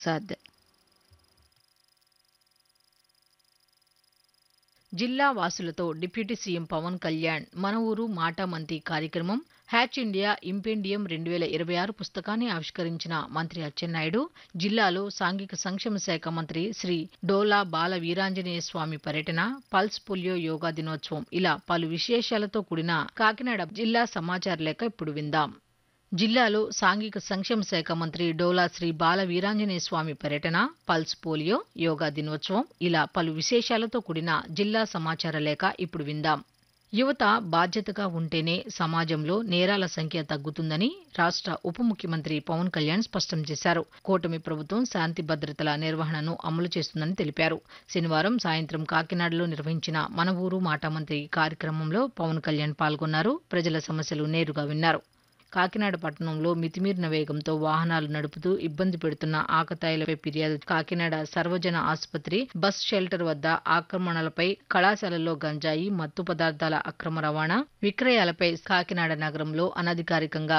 సాద్ జిల్లా వాసులతో deputy CM Pawan Kalyan మన ఊరు మాట మంతి కార్యక్రమం హ్యాచ్ ఇండియా ఇంపెండియం రెండు వేల ఇరవై ఆరు పుస్తకాన్ని ఆవిష్కరించిన మంత్రి అచ్చెన్నాయుడు జిల్లాలో సాంఘిక సంక్షేమ శాఖ మంత్రి శ్రీ డోలా బాల వీరాంజనేయ స్వామి పర్యటన పల్స్ పోలియో యోగా దినోత్సవం ఇలా పలు విశేషాలతో కూడిన కాకినాడ జిల్లా సమాచార లేఖ ఇప్పుడు విందాం జిల్లాలో సాంఘిక సంక్షేమ శాఖ మంత్రి డోలా శ్రీ బాల వీరాంజనేయ స్వామి పర్యటన పల్స్ పోలియో యోగా దినోత్సవం ఇలా పలు విశేషాలతో కూడిన జిల్లా సమాచార లేఖ ఇప్పుడు విందాం యువత బాధ్యతగా ఉంటేనే సమాజంలో నేరాల సంఖ్య తగ్గుతుందని రాష్ట్ర ఉప ముఖ్యమంత్రి పవన్ కళ్యాణ్ స్పష్టం చేశారు కూటమి ప్రభుత్వం శాంతి భద్రతల నిర్వహణను అమలు చేస్తుందని తెలిపారు శనివారం సాయంత్రం కాకినాడలో నిర్వహించిన మన ఊరు మాట మంత్రి కార్యక్రమంలో పవన్ కళ్యాణ్ పాల్గొన్నారు ప్రజల సమస్యలు నేరుగా విన్నారు కాకినాడ పట్టణంలో మితిమీరిన వేగంతో వాహనాలు నడుపుతూ ఇబ్బంది పెడుతున్న ఆకతాయిలపై ఫిర్యాదు కాకినాడ సర్వజన ఆసుపత్రి బస్ షెల్టర్ వద్ద ఆక్రమణలపై కళాశాలల్లో గంజాయి మత్తు పదార్థాల అక్రమ రవాణా విక్రయాలపై కాకినాడ నగరంలో అనధికారికంగా